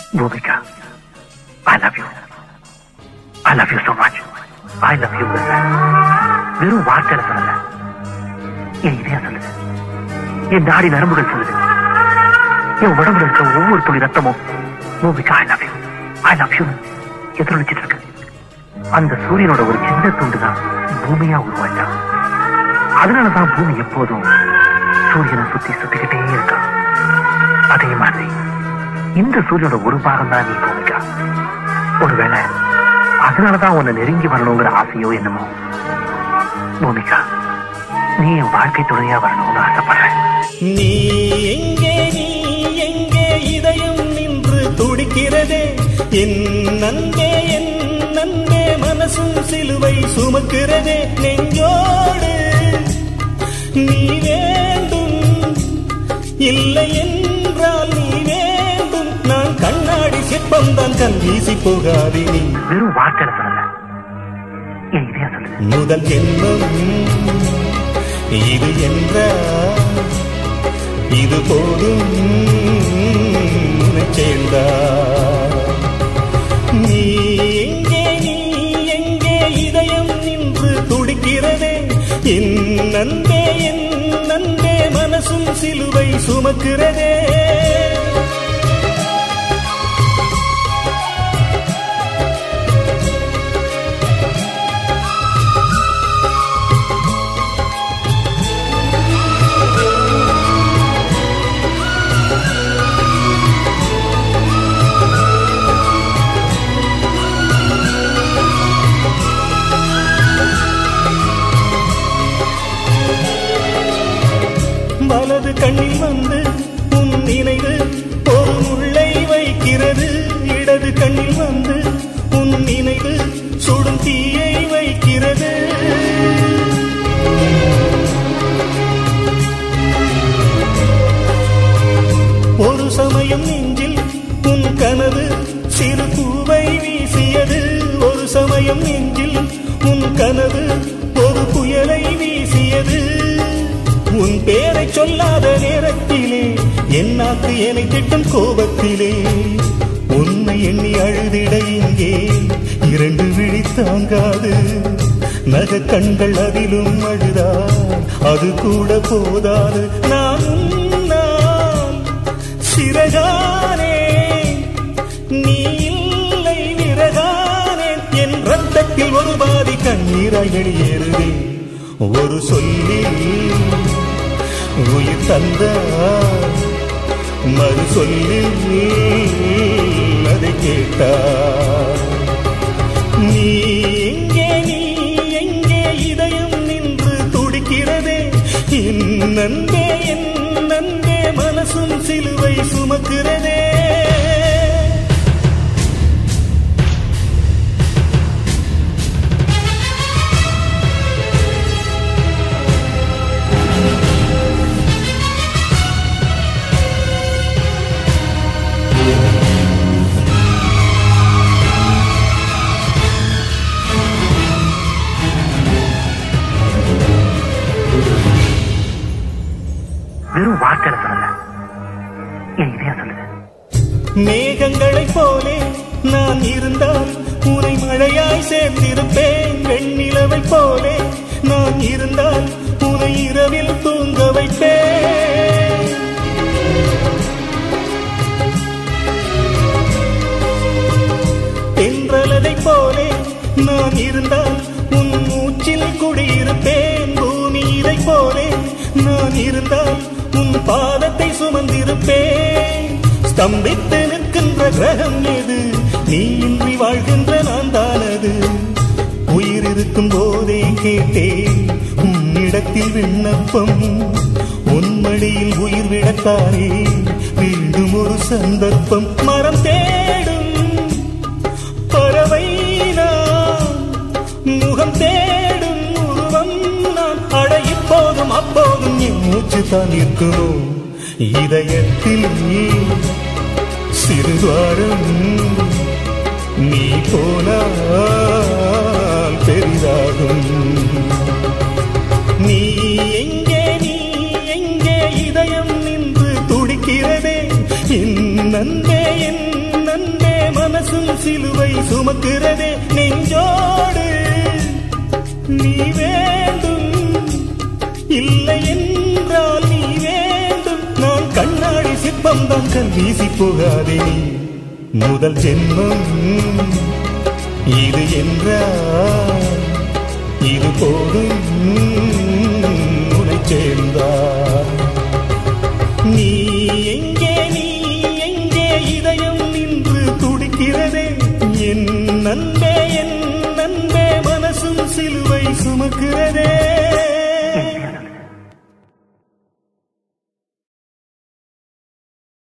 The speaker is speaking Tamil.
Bhumika I love you I love you so much I love you வெறும் வார்த்தையில சொல்லல என் இதயம் சொல்லுது என் நாடி நரம்புகள் சொல்லுது என் உடம்புல இருக்கிற ஒவ்வொரு துளி ரத்தமும் Bhoomika I love you I love you எதிரொலிச்சிட்டு இருக்கு அந்த சூரியனோட ஒரு சின்ன துண்டு தான் பூமியா உருவாச்சான் அதனாலதான் பூமி எப்போதும் சூரியனை சுத்தி சுத்திக்கிட்டே இருக்கா அதே மாதிரி இந்த சூரியனோட ஒரு பாகம் தான் நீ பூமிக்கா ஒருவேளை அதனாலதான் உன்னை நெருங்கி வரணுங்கிற ஆசையோ என்னமோ பூமிக்கா நீ என் வாழ்க்கை துணையா வரணும்னு ஆசைப்படுறேன் நீ எங்கே நீ எங்கே இதயம் நின்று துடிக்கிறதே என் நன்பே என் நன்பே மனசும் சிலுவை சுமக்கிறதே நெஞ்சோடு நீ வேண்டும் இல்லை என்றால் நீ வேண்டும் நான் கண்ணாடி சிற்பம் தான் கண் வீசி போகாதே நீ வெறும் வார்த்தையில சொல்லல என் இதயம் சொல்லுது முதல் ஜென்மம் இது என்ற இது போதும் சேர்ந்தா நீ எங்கே நீ எங்கே இதயம் நின்று துடிக்கிறதே என் நன்பே என் நன்பே மனசும் சிலுவை சுமக்கிறதே வலது கண்ணில் வந்து உன் நினைவு ஒரு முள்ளை வைக்கிறது இடது கண்ணில் வந்து உன் நினைவு சுடும் தீயை வைக்கிறது ஒரு சமயம் நெஞ்சில் உன் கனவு சிறு பூவை வீசியது ஒரு சமயம் நெஞ்சில் உன் கனவு ஒரு புயலை வீசியது உன் பேரை சொல்லாத நேரத்திலே என் நாக்கு என்னை திட்டும் கோபத்திலே உன்னை எண்ணி அழுதிட இங்கே இரண்டு விழி தாங்காது நக கண்கள் அதிலும் அழுதால் அது கூட போதாது நான் உன்னால் சிறகானே நீ இல்லை விறகானே என் ரத்தத்தில் ஒரு பாதி கண்ணீராய் வெளியேறுதே ஒரு சொல்லில் உயிர் தந்த மறு சொல்லில் அதை கேட்டார் நீ எங்கே நீ எங்கே இதயம் நின்று துடிக்கிறதே என் நன்பே என் நன்பே மனசும் சிலுவை சுமக்கிறதே வெறும் வார்த்தையில சொல்லல என் இதயம் சொல்லுது மேகங்களைப் போலே நான் இருந்தால் உனை மழையாய் சேர்ந்திருப்பேன் வெண்ணிலவைப் போலே நான் இருந்தால் உனை இரவில் தூங்க வைப்பேன் தென்றலதைப் போலே நான் இருந்தால் உன் மூச்சில் குடியிருப்பேன் பூமி இதைப் போலே நான் இருந்தால் உன் பாதத்தை சுமந்திருப்பேன் ஸ்தம்பித்து நிற்கின்ற கிரகம் எது நீ இன்றி வாழ்கின்ற நான் தானது உயிர் இருக்கும் போதே கேட்டேன் உன்னிடத்தில் விண்ணப்பம் உன் மடியில் உயிர் விடத்தாரே மீண்டும் ஒரு சந்தர்ப்பம் மரம் தேடும் பறவை நான் முகம் தேடும் உருவம் நான் அட இப்போதும் அப்போதும் என் மூச்சு தான் இருக்கணும் இதயத்தில் சிறுவாரம் நீ போனால் பெரிதாகும் நீ எங்கே நீ எங்கே இதயம் நின்று துடிக்கிறதே என் நன்பே என் நன்பே சிலுவை சுமக்கிறதே நெஞ்சோடு நீ வேண்டும் இல்லை என்றால் நீ வேண்டும் நான் கண்ணாடி சிற்பம் தான் கண் வீசி போகாதே நீ முதல் ஜென்மம் இது என்றால் இது போதும் உனை சேர்ந்தார் நீ எங்கே நீ எங்கே இதயம் நின்று துடிக்கிறதே என் நன்பே என் நன்பே மனசும் சிலுவை சுமக்கிறதே